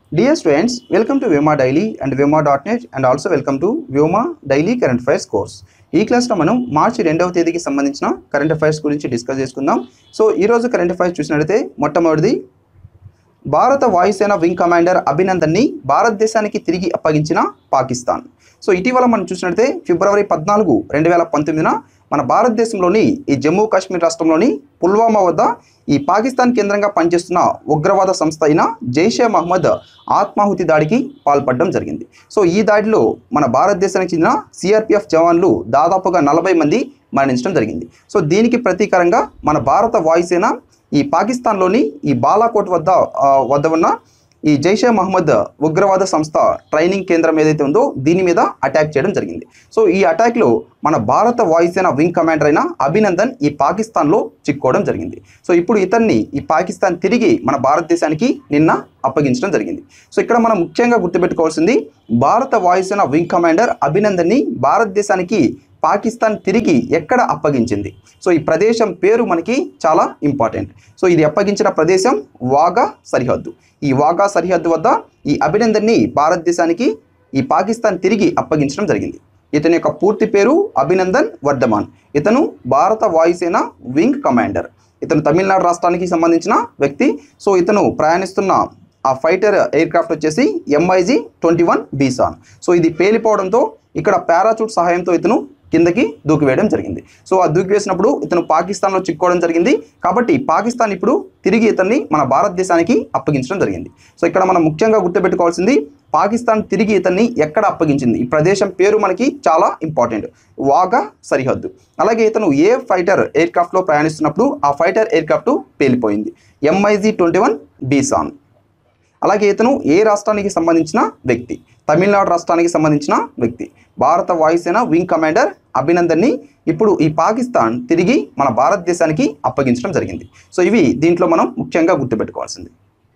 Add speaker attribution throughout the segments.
Speaker 1: Dear students, welcome to Vyoma Daily and Vyoma.net and also welcome to Vyoma Daily Current Affairs course. ఈ క్లాస్లో మనం మార్చి రెండవ తేదీకి సంబంధించిన కరెంట్ అఫైర్స్ గురించి డిస్కస్ చేసుకుందాం సో ఈరోజు కరెంట్ అఫైర్స్ చూసినట్లయితే మొట్టమొదటిది భారత వాయుసేన వింగ్ కమాండర్ అభినందన్ని భారతదేశానికి తిరిగి అప్పగించిన పాకిస్తాన్ సో ఇటీవల మనం చూసినట్లయితే ఫిబ్రవరి పద్నాలుగు రెండు వేల పంతొమ్మిదిన మన భారతదేశంలోని ఈ జమ్మూ కాశ్మీర్ రాష్ట్రంలోని పుల్వామా వద్ద ఈ పాకిస్తాన్ కేంద్రంగా పనిచేస్తున్న ఉగ్రవాద సంస్థ అయిన జైషే మహమ్మద్ ఆత్మాహుతి దాడికి పాల్పడడం జరిగింది సో ఈ దాడిలో మన భారతదేశానికి చెందిన సిఆర్పిఎఫ్ జవాన్లు దాదాపుగా నలభై మంది మరణించడం జరిగింది సో దీనికి ప్రతీకారంగా మన భారత వాయుసేన ఈ పాకిస్తాన్లోని ఈ బాలాకోట్ వద్ద ఆ, వద్ద ఉన్న ఈ జైషే మహమ్మద్ ఉగ్రవాద సంస్థ ట్రైనింగ్ కేంద్రం ఏదైతే ఉందో దీని మీద అటాక్ చేయడం జరిగింది సో ఈ అటాక్లో మన భారత వాయుసేన వింగ్ కమాండర్ అయిన అభినందన్ ఈ పాకిస్తాన్లో చిక్కోవడం జరిగింది సో ఇప్పుడు ఇతన్ని ఈ పాకిస్తాన్ తిరిగి మన భారతదేశానికి నిన్న అప్పగించడం జరిగింది సో ఇక్కడ మనం ముఖ్యంగా గుర్తుపెట్టుకోవాల్సింది భారత వాయుసేన వింగ్ కమాండర్ అభినందన్ని భారతదేశానికి పాకిస్తాన్ తిరిగి ఎక్కడ అప్పగించింది సో ఈ ప్రదేశం పేరు మనకి చాలా ఇంపార్టెంట్ సో ఇది అప్పగించిన ప్రదేశం వాగా సరిహద్దు ఈ వాగా సరిహద్దు వద్ద ఈ అభినందన్ని భారతదేశానికి ఈ పాకిస్తాన్ తిరిగి అప్పగించడం జరిగింది ఇతని యొక్క పూర్తి పేరు అభినందన్ వర్ధమాన్ ఇతను భారత వాయుసేన వింగ్ కమాండర్ ఇతను తమిళనాడు రాష్ట్రానికి సంబంధించిన వ్యక్తి సో ఇతను ప్రయాణిస్తున్న ఆ ఫైటర్ ఎయిర్ క్రాఫ్ట్ వచ్చేసి MiG twenty one Bison so ఇది పేలిపోవడంతో ఇక్కడ పారాచూట్ సహాయంతో ఇతను కిందకి దూకివేయడం జరిగింది సో ఆ దూకివేసినప్పుడు ఇతను పాకిస్తాన్లో చిక్కోవడం జరిగింది కాబట్టి పాకిస్తాన్ ఇప్పుడు తిరిగి ఇతన్ని మన భారతదేశానికి అప్పగించడం జరిగింది సో ఇక్కడ మనం ముఖ్యంగా గుర్తుపెట్టుకోవాల్సింది పాకిస్తాన్ తిరిగి ఇతన్ని ఎక్కడ అప్పగించింది ఈ ప్రదేశం పేరు మనకి చాలా ఇంపార్టెంట్ వాగా సరిహద్దు అలాగే ఇతను ఏ ఫైటర్ ఎయిర్ క్రాఫ్ట్లో ప్రయాణిస్తున్నప్పుడు ఆ ఫైటర్ ఎయిర్ క్రాఫ్ట్ పేలిపోయింది ఎంఐజీ ట్వంటీ వన్ బీసాన్ అలాగే ఇతను ఏ రాష్ట్రానికి సంబంధించిన వ్యక్తి తమిళనాడు రాష్ట్రానికి సంబంధించిన వ్యక్తి భారత వాయుసేన వింగ్ కమాండర్ అభినందన్ని ఇప్పుడు ఈ పాకిస్తాన్ తిరిగి మన భారతదేశానికి అప్పగించడం జరిగింది సో ఇవి దీంట్లో మనం ముఖ్యంగా గుర్తుపెట్టుకోవాల్సింది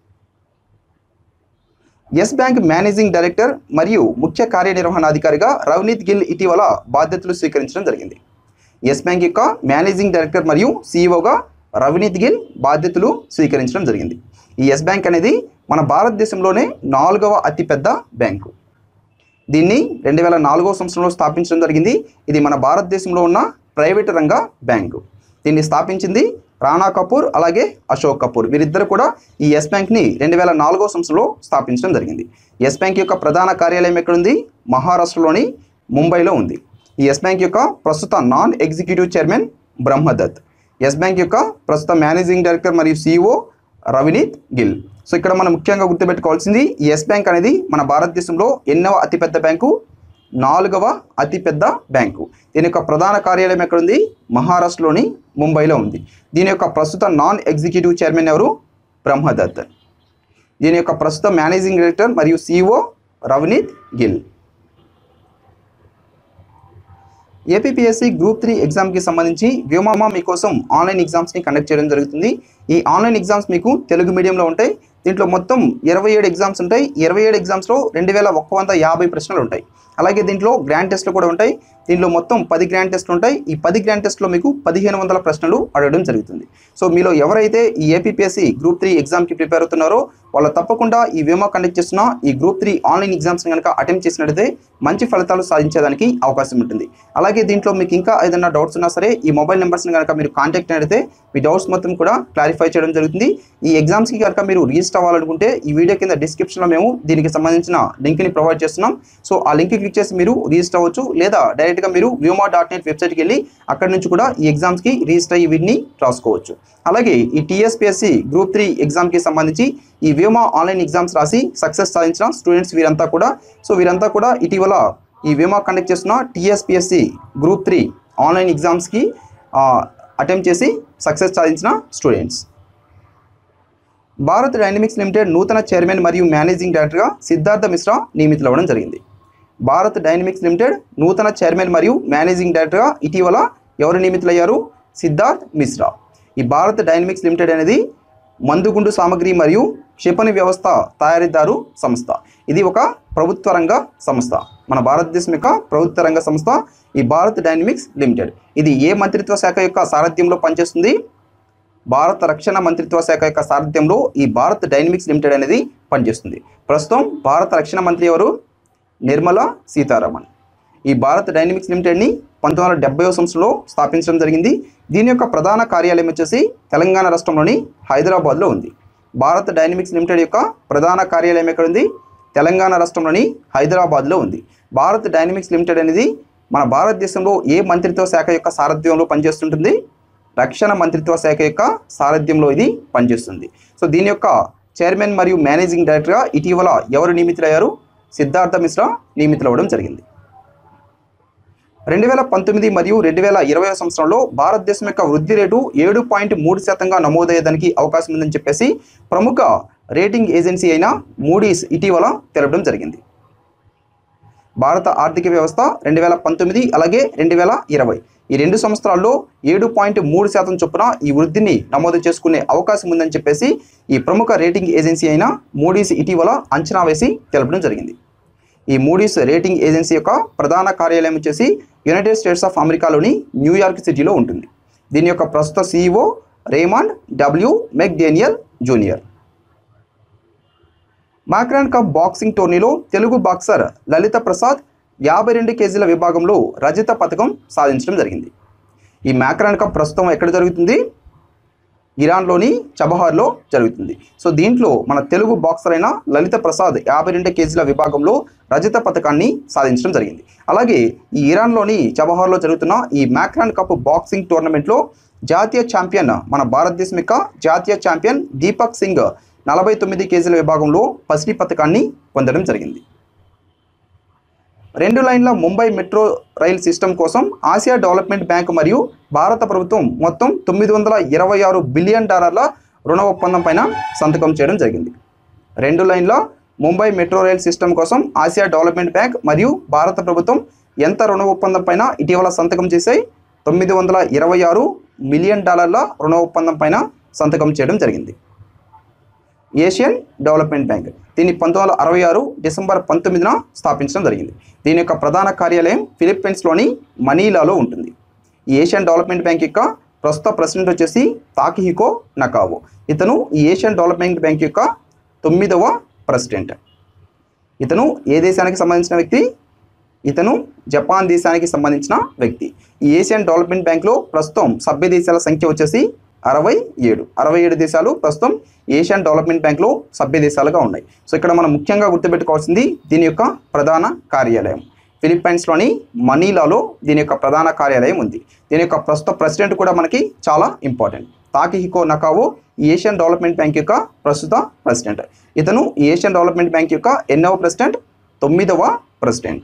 Speaker 1: ఎస్ బ్యాంక్ మేనేజింగ్ డైరెక్టర్ మరియు ముఖ్య కార్యనిర్వహణాధికారిగా రవనీత్ గిల్ ఇటీవల బాధ్యతలు స్వీకరించడం జరిగింది ఎస్ బ్యాంక్ యొక్క మేనేజింగ్ డైరెక్టర్ మరియు సీఈఓగా రవనీత్ గిల్ బాధ్యతలు స్వీకరించడం జరిగింది ఈ ఎస్ బ్యాంక్ అనేది మన భారతదేశంలోనే నాలుగవ అతిపెద్ద బ్యాంకు దీన్ని రెండు వేల నాలుగవ సంవత్సరంలో స్థాపించడం జరిగింది ఇది మన భారతదేశంలో ఉన్న ప్రైవేటు రంగ బ్యాంకు దీన్ని స్థాపించింది రాణా కపూర్ అలాగే అశోక్ కపూర్ వీరిద్దరు కూడా ఈ ఎస్ బ్యాంక్ని రెండు వేల నాలుగో సంవత్సరంలో స్థాపించడం జరిగింది ఎస్ బ్యాంక్ యొక్క ప్రధాన కార్యాలయం ఎక్కడుంది మహారాష్ట్రలోని ముంబైలో ఉంది ఈ ఎస్ బ్యాంక్ యొక్క ప్రస్తుత non executive chairman Brahmadutt yes bank యొక్క ప్రస్తుత మేనేజింగ్ డైరెక్టర్ మరియు సీఈఓ రవినీత్ గిల్ సో ఇక్కడ మనం ముఖ్యంగా గుర్తుపెట్టుకోవాల్సింది ఈ ఎస్ బ్యాంక్ అనేది మన భారతదేశంలో ఎన్నవ అతిపెద్ద బ్యాంకు నాలుగవ అతిపెద్ద బ్యాంకు దీని యొక్క ప్రధాన కార్యాలయం ఎక్కడుంది మహారాష్ట్రలోని ముంబైలో ఉంది దీని యొక్క ప్రస్తుత నాన్ ఎగ్జిక్యూటివ్ చైర్మన్ ఎవరు బ్రహ్మదత్ దీని యొక్క ప్రస్తుత మేనేజింగ్ డైరెక్టర్ మరియు CEO Ravneet Gill APPSC group three ఎగ్జామ్కి సంబంధించి వ్యోమామా మీకోసం ఆన్లైన్ ఎగ్జామ్స్ని కండక్ట్ చేయడం జరుగుతుంది ఈ ఆన్లైన్ ఎగ్జామ్స్ మీకు తెలుగు మీడియంలో ఉంటాయి దీంట్లో మొత్తం ఇరవై ఏడు ఎగ్జామ్స్ ఉంటాయి ఇరవై ఏడు ఎగ్జామ్స్లో రెండు వేల ఒక్క వంద యాభై ప్రశ్నలు ఉంటాయి అలాగే దీంట్లో గ్రాండ్ టెస్ట్లు కూడా ఉంటాయి దీంట్లో మొత్తం పది గ్రాండ్ టెస్ట్లు ఉంటాయి ఈ పది గ్రాండ్ టెస్ట్లో మీకు పదిహేను వందల ప్రశ్నలు అడగడం జరుగుతుంది సో మీలో ఎవరైతే ఈ ఏపీపీఎస్సీ గ్రూప్ త్రీ ఎగ్జామ్కి ప్రిపేర్ అవుతున్నారో వాళ్ళు తప్పకుండా ఈ వేమా కండక్ట్ చేస్తున్న ఈ గ్రూప్ త్రీ ఆన్లైన్ ఎగ్జామ్స్ని కనుక అటెంప్ట్ చేసినట్లయితే మంచి ఫలితాలు సాధించేదానికి అవకాశం ఉంటుంది అలాగే దీంట్లో మీకు ఇంకా ఏదైనా డౌట్స్ ఉన్నా సరే ఈ మొబైల్ నెంబర్స్ని కనుక మీరు కాంటాక్ట్ అయితే మీ డౌట్స్ మొత్తం కూడా క్లారిఫై చేయడం జరుగుతుంది ఈ ఎగ్జామ్స్కి కనుక మీరు రిజిస్టర్ అవ్వాలనుకుంటే ఈ వీడియో కింద డిస్క్రిప్షన్లో మేము దీనికి సంబంధించిన లింక్ని ప్రొవైడ్ చేస్తున్నాం సో ఆ లింక్ క్లిక్ చేసి మీరు రిజిస్టర్ అవ్వచ్చు లేదా డైరెక్ట్గా మీరు వ్యూమా డాట్ నెట్ వెబ్సైట్కి వెళ్ళి అక్కడ నుంచి కూడా ఈ ఎగ్జామ్స్కి రిజిస్టర్ అయ్యి వీటిని రాసుకోవచ్చు అలాగే ఈ టీఎస్పీఎస్సి గ్రూప్ త్రీ ఎగ్జామ్కి సంబంధించి ఈ వ్యోమా ఆన్లైన్ ఎగ్జామ్స్ రాసి సక్సెస్ సాధించిన స్టూడెంట్స్ వీరంతా కూడా సో వీరంతా కూడా ఇటీవల ఈ వ్యోమా కండక్ట్ చేస్తున్న టీఎస్పీఎస్సి గ్రూప్ త్రీ ఆన్లైన్ ఎగ్జామ్స్కి అటెంప్ట్ చేసి సక్సెస్ సాధించిన స్టూడెంట్స్ భారత్ డైనమిక్స్ లిమిటెడ్ నూతన చైర్మన్ మరియు మేనేజింగ్ డైరెక్టర్గా సిద్ధార్థ మిశ్రా నియమితులవ్వడం జరిగింది భారత్ డైనమిక్స్ లిమిటెడ్ నూతన చైర్మన్ మరియు మేనేజింగ్ డైరెక్టర్గా ఇటీవల ఎవరు నియమితులయ్యారు సిద్ధార్థ్ మిశ్రా ఈ భారత్ డైనమిక్స్ లిమిటెడ్ అనేది మందుగుండు సామగ్రి మరియు క్షిపణి వ్యవస్థ తయారీదారు సంస్థ ఇది ఒక ప్రభుత్వ రంగ సంస్థ మన భారతదేశం యొక్క ప్రభుత్వ రంగ సంస్థ ఈ భారత్ డైనమిక్స్ లిమిటెడ్ ఇది ఏ మంత్రిత్వ శాఖ యొక్క సారథ్యంలో పనిచేస్తుంది భారత రక్షణ మంత్రిత్వ శాఖ యొక్క సారథ్యంలో ఈ భారత్ డైనమిక్స్ లిమిటెడ్ అనేది పనిచేస్తుంది ప్రస్తుతం భారత రక్షణ మంత్రి ఎవరు నిర్మలా సీతారామన్ ఈ భారత్ డైనమిక్స్ లిమిటెడ్ని పంతొమ్మిది వందల డెబ్బై సంవత్సరంలో స్థాపించడం జరిగింది దీని యొక్క ప్రధాన కార్యాలయం వచ్చేసి తెలంగాణ రాష్ట్రంలోని హైదరాబాద్లో ఉంది భారత్ డైనమిక్స్ లిమిటెడ్ యొక్క ప్రధాన కార్యాలయం ఎక్కడ ఉంది తెలంగాణ రాష్ట్రంలోని హైదరాబాద్లో ఉంది భారత్ డైనమిక్స్ లిమిటెడ్ అనేది మన భారతదేశంలో ఏ మంత్రిత్వ శాఖ యొక్క సారథ్యంలో పనిచేస్తుంటుంది రక్షణ మంత్రిత్వ శాఖ యొక్క సారథ్యంలో ఇది పనిచేస్తుంది సో దీని యొక్క చైర్మన్ మరియు మేనేజింగ్ డైరెక్టర్గా ఇటీవల ఎవరు నియమితులయ్యారు సిద్ధార్థ మిశ్రా నియమితులవ్వడం జరిగింది రెండు వేల పంతొమ్మిది మరియు రెండు వేల ఇరవై సంవత్సరంలో భారతదేశం యొక్క వృద్ధి రేటు ఏడు పాయింట్ మూడు శాతంగా నమోదయ్యేదానికి అవకాశం ఉందని చెప్పేసి ప్రముఖ రేటింగ్ ఏజెన్సీ అయిన మూడీస్ ఇటీవల తెలపడం జరిగింది భారత ఆర్థిక వ్యవస్థ రెండు వేల పంతొమ్మిది అలాగే రెండు వేల ఇరవై ఈ రెండు సంవత్సరాల్లో ఏడు పాయింట్ మూడు శాతం చొప్పున ఈ వృద్ధిని నమోదు చేసుకునే అవకాశం ఉందని చెప్పేసి ఈ ప్రముఖ రేటింగ్ ఏజెన్సీ అయిన మూడీస్ ఇటీవల అంచనా వేసి తెలపడం జరిగింది ఈ మూడీస్ రేటింగ్ ఏజెన్సీ యొక్క ప్రధాన కార్యాలయం వచ్చేసి యునైటెడ్ స్టేట్స్ ఆఫ్ అమెరికాలోని న్యూయార్క్ సిటీలో ఉంటుంది దీని యొక్క ప్రస్తుత CEO Raymond W McDaniel junior Macron cup boxing టోర్నీలో తెలుగు బాక్సర్ లలిత ప్రసాద్ యాభై రెండు కేజీల విభాగంలో రజత పథకం సాధించడం జరిగింది ఈ మ్యాక్రాన్ కప్ ప్రస్తుతం ఎక్కడ జరుగుతుంది ఇరాన్లోని చబహార్లో జరుగుతుంది సో దీంట్లో మన తెలుగు బాక్సర్ అయిన లలిత ప్రసాద్ యాభై రెండు కేజీల విభాగంలో రజత పథకాన్ని సాధించడం జరిగింది అలాగే ఈ ఇరాన్లోని చబహార్లో జరుగుతున్న ఈ మ్యాక్రాన్ కప్ బాక్సింగ్ టోర్నమెంట్లో జాతీయ ఛాంపియన్ మన భారతదేశం యొక్క జాతీయ ఛాంపియన్ దీపక్ సింగ్ నలభై తొమ్మిది కేజీల విభాగంలో పసిడి పథకాన్ని పొందడం జరిగింది రెండు లైన్ల ముంబై మెట్రో రైల్ సిస్టమ్ కోసం ఆసియా డెవలప్మెంట్ బ్యాంక్ మరియు భారత ప్రభుత్వం మొత్తం తొమ్మిది వందల ఇరవై ఆరు బిలియన్ డాలర్ల రుణ ఒప్పందం పైన సంతకం చేయడం జరిగింది రెండు లైన్ల ముంబై మెట్రో రైల్ సిస్టమ్ కోసం ఆసియా డెవలప్మెంట్ బ్యాంక్ మరియు భారత ప్రభుత్వం ఎంత రుణ ఒప్పందం పైన ఇటీవల సంతకం చేశాయి తొమ్మిది వందల ఇరవై ఆరు మిలియన్ డాలర్ల రుణ ఒప్పందం పైన సంతకం చేయడం జరిగింది ఏషియన్ డెవలప్మెంట్ బ్యాంక్ దీన్ని పంతొమ్మిది వందల అరవై ఆరు డిసెంబర్ పంతొమ్మిదిన స్థాపించడం జరిగింది దీని యొక్క ప్రధాన కార్యాలయం ఫిలిప్పీన్స్లోని మనీలాలో ఉంటుంది ఈ ఏషియన్ డెవలప్మెంట్ బ్యాంక్ యొక్క ప్రస్తుత ప్రెసిడెంట్ వచ్చేసి తాకిహికో నకావో ఇతను ఈ ఏషియన్ డెవలప్మెంట్ బ్యాంక్ యొక్క తొమ్మిదవ ప్రెసిడెంట్ ఇతను ఏ దేశానికి సంబంధించిన వ్యక్తి ఇతను జపాన్ దేశానికి సంబంధించిన వ్యక్తి ఈ ఏషియన్ డెవలప్మెంట్ బ్యాంక్లో ప్రస్తుతం సభ్య దేశాల సంఖ్య వచ్చేసి అరవై ఏడు అరవై ఏడు దేశాలు ప్రస్తుతం ఏషియన్ డెవలప్మెంట్ బ్యాంక్లో సభ్య దేశాలుగా ఉన్నాయి సో ఇక్కడ మనం ముఖ్యంగా గుర్తుపెట్టుకోవాల్సింది దీని యొక్క ప్రధాన కార్యాలయం ఫిలిప్పైన్స్లోని మనీలాలో దీని యొక్క ప్రధాన కార్యాలయం ఉంది దీని యొక్క ప్రస్తుత ప్రెసిడెంట్ కూడా మనకి చాలా ఇంపార్టెంట్ తాకిహికో నకావో ఈ ఏషియన్ డెవలప్మెంట్ బ్యాంక్ యొక్క ప్రస్తుత ప్రెసిడెంట్ ఇతను ఈ ఏషియన్ డెవలప్మెంట్ బ్యాంక్ యొక్క ఎన్నవ ప్రెసిడెంట్ తొమ్మిదవ ప్రెసిడెంట్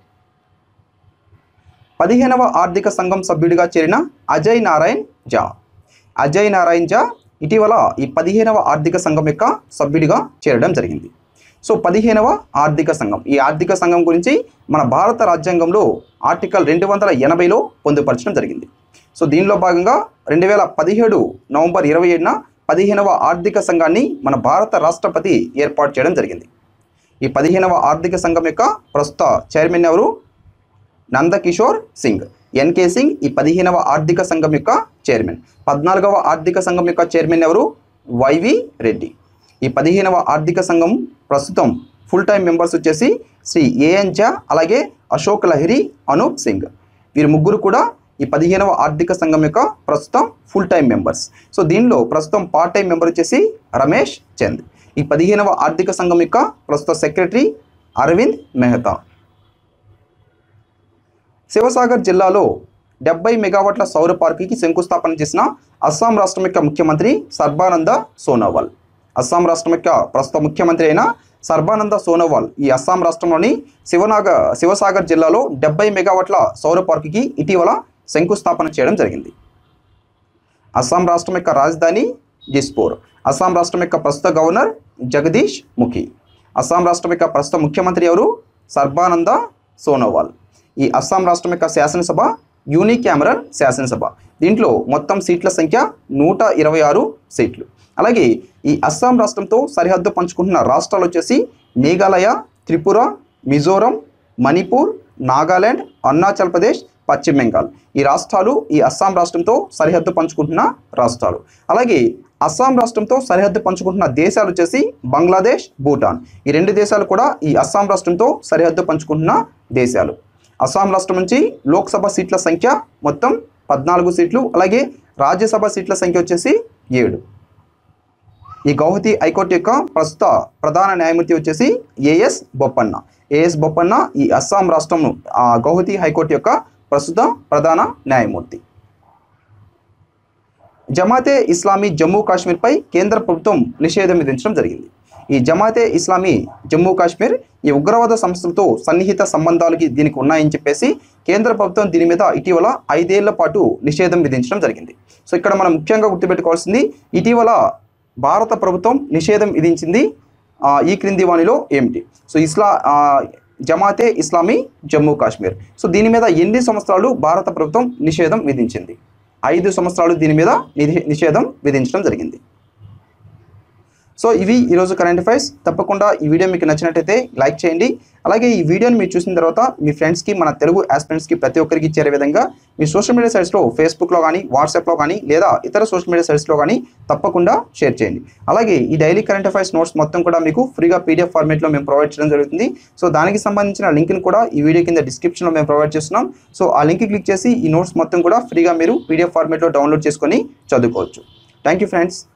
Speaker 1: పదిహేనవ ఆర్థిక సంఘం సభ్యుడిగా చేరిన అజయ్ నారాయణ్ జా అజయ్ నారాయణ్ జా ఇటీవల ఈ పదిహేనవ ఆర్థిక సంఘం యొక్క సభ్యుడిగా చేరడం జరిగింది సో పదిహేనవ ఆర్థిక సంఘం ఈ ఆర్థిక సంఘం గురించి మన భారత రాజ్యాంగంలో ఆర్టికల్ రెండు వందల ఎనభైలో పొందుపరచడం జరిగింది సో దీనిలో భాగంగా రెండు వేల పదిహేడు నవంబర్ ఇరవై ఏడున పదిహేనవ ఆర్థిక సంఘాన్ని మన భారత రాష్ట్రపతి ఏర్పాటు చేయడం జరిగింది ఈ పదిహేనవ ఆర్థిక సంఘం యొక్క ప్రస్తుత చైర్మన్ ఎవరు నందకిషోర్ సింగ్ ఎన్కే సింగ్ ఈ పదిహేనవ ఆర్థిక సంఘం యొక్క చైర్మన్ పద్నాలుగవ ఆర్థిక సంఘం యొక్క చైర్మన్ ఎవరు వైవి రెడ్డి ఈ పదిహేనవ ఆర్థిక సంఘం ప్రస్తుతం ఫుల్ టైం మెంబర్స్ వచ్చేసి శ్రీ ఏఎన్ జా అలాగే అశోక్ లహిరి అనూప్ సింగ్ వీరు ముగ్గురు కూడా ఈ పదిహేనవ ఆర్థిక సంఘం యొక్క ప్రస్తుతం ఫుల్ టైం మెంబర్స్ సో దీనిలో ప్రస్తుతం పార్ట్ టైం మెంబర్ వచ్చేసి రమేష్ చంద్ ఈ పదిహేనవ ఆర్థిక సంఘం యొక్క ప్రస్తుత సెక్రటరీ అరవింద్ మెహతా శివసాగర్ జిల్లాలో డెబ్బై మెగావాట్ల సౌర పార్కుకి శంకుస్థాపన చేసిన అస్సాం రాష్ట్రం యొక్క ముఖ్యమంత్రి సర్బానంద సోనోవాల్ అస్సాం రాష్ట్రం యొక్క ప్రస్తుత ముఖ్యమంత్రి అయిన సర్బానంద సోనోవాల్ ఈ అస్సాం రాష్ట్రంలోని శివనాగ శివసాగర్ జిల్లాలో డెబ్బై మెగావాట్ల సౌర పార్కుకి ఇటీవల శంకుస్థాపన చేయడం జరిగింది అస్సాం రాష్ట్రం యొక్క రాజధాని దిస్పూర్ అస్సాం రాష్ట్రం యొక్క ప్రస్తుత గవర్నర్ జగదీష్ ముఖి అస్సాం రాష్ట్రం యొక్క ప్రస్తుత ముఖ్యమంత్రి ఎవరు సర్బానంద సోనోవాల్ ఈ అస్సాం రాష్ట్రం యొక్క శాసనసభ యూనిక్యామరల్ శాసనసభ దీంట్లో మొత్తం సీట్ల సంఖ్య నూట ఇరవై ఆరు సీట్లు అలాగే ఈ అస్సాం రాష్ట్రంతో సరిహద్దు పంచుకుంటున్న రాష్ట్రాలు వచ్చేసి మేఘాలయ త్రిపుర మిజోరం మణిపూర్ నాగాలాండ్ అరుణాచల్ ప్రదేశ్ పశ్చిమ బెంగాల్ ఈ రాష్ట్రాలు ఈ అస్సాం రాష్ట్రంతో సరిహద్దు పంచుకుంటున్న రాష్ట్రాలు అలాగే అస్సాం రాష్ట్రంతో సరిహద్దు పంచుకుంటున్న దేశాలు వచ్చేసి బంగ్లాదేశ్ భూటాన్ ఈ రెండు దేశాలు కూడా ఈ అస్సాం రాష్ట్రంతో సరిహద్దు పంచుకుంటున్న దేశాలు అస్సాం రాష్ట్రం నుంచి లోక్సభ సీట్ల సంఖ్య మొత్తం పద్నాలుగు సీట్లు అలాగే రాజ్యసభ సీట్ల సంఖ్య వచ్చేసి ఏడు ఈ గౌహతి హైకోర్టు యొక్క ప్రస్తుత ప్రధాన న్యాయమూర్తి వచ్చేసి ఏఎస్ బొప్పన్న ఏఎస్ బొప్పన్న ఈ అస్సాం రాష్ట్రం ఆ, గౌహతి హైకోర్టు యొక్క ప్రస్తుత ప్రధాన న్యాయమూర్తి జమాతే ఇస్లామీ జమ్మూ కాశ్మీర్పై కేంద్ర ప్రభుత్వం నిషేధం విధించడం జరిగింది ఈ జమాతే ఇస్లామీ జమ్మూ కాశ్మీర్ ఈ ఉగ్రవాద సంస్థలతో సన్నిహిత సంబంధాలకి దీనికి ఉన్నాయని చెప్పేసి కేంద్ర ప్రభుత్వం దీని మీద ఇటీవల ఐదేళ్ల పాటు నిషేధం విధించడం జరిగింది సో ఇక్కడ మనం ముఖ్యంగా గుర్తుపెట్టుకోవాల్సింది ఇటీవల భారత ప్రభుత్వం నిషేధం విధించింది ఆ, ఈ క్రింది వాణిలో ఏమిటి సో ఇస్లా ఆ, జమాతే ఇస్లామీ జమ్మూ కాశ్మీర్ సో దీని మీద ఎన్ని సంవత్సరాలు భారత ప్రభుత్వం నిషేధం విధించింది ఐదు సంవత్సరాలు దీని మీద నిధి- నిషేధం విధించడం జరిగింది సో ఇవి ఈరోజు కరెంట్ అఫైర్స్ తప్పకుండా ఈ వీడియో మీకు నచ్చినట్టయితే లైక్ చేయండి అలాగే ఈ వీడియోని మీరు చూసిన తర్వాత మీ ఫ్రెండ్స్కి మన తెలుగు ఆస్పిరెంట్స్కి ప్రతి ఒక్కరికి చేరే విధంగా మీ సోషల్ మీడియా సైట్స్లో ఫేస్బుక్లో కానీ వాట్సాప్లో కానీ లేదా ఇతర సోషల్ మీడియా సైట్స్లో కానీ తప్పకుండా షేర్ చేయండి అలాగే ఈ డైలీ కరెంట్ అఫైర్స్ నోట్స్ మొత్తం కూడా మీకు ఫ్రీగా పీడిఎఫ్ ఫార్మేట్లో మేము ప్రొవైడ్ చేయడం జరుగుతుంది సో దానికి సంబంధించిన లింక్ని కూడా ఈ వీడియో కింద డిస్క్రిప్షన్లో మేము ప్రొవైడ్ చేస్తున్నాం సో ఆ లింక్ క్లిక్ చేసి ఈ నోట్స్ మొత్తం కూడా ఫ్రీగా మీరు పీడిఎఫ్ ఫార్మేట్లో డౌన్లోడ్ చేసుకొని చదువుకోవచ్చు థ్యాంక్ యూ ఫ్రెండ్స్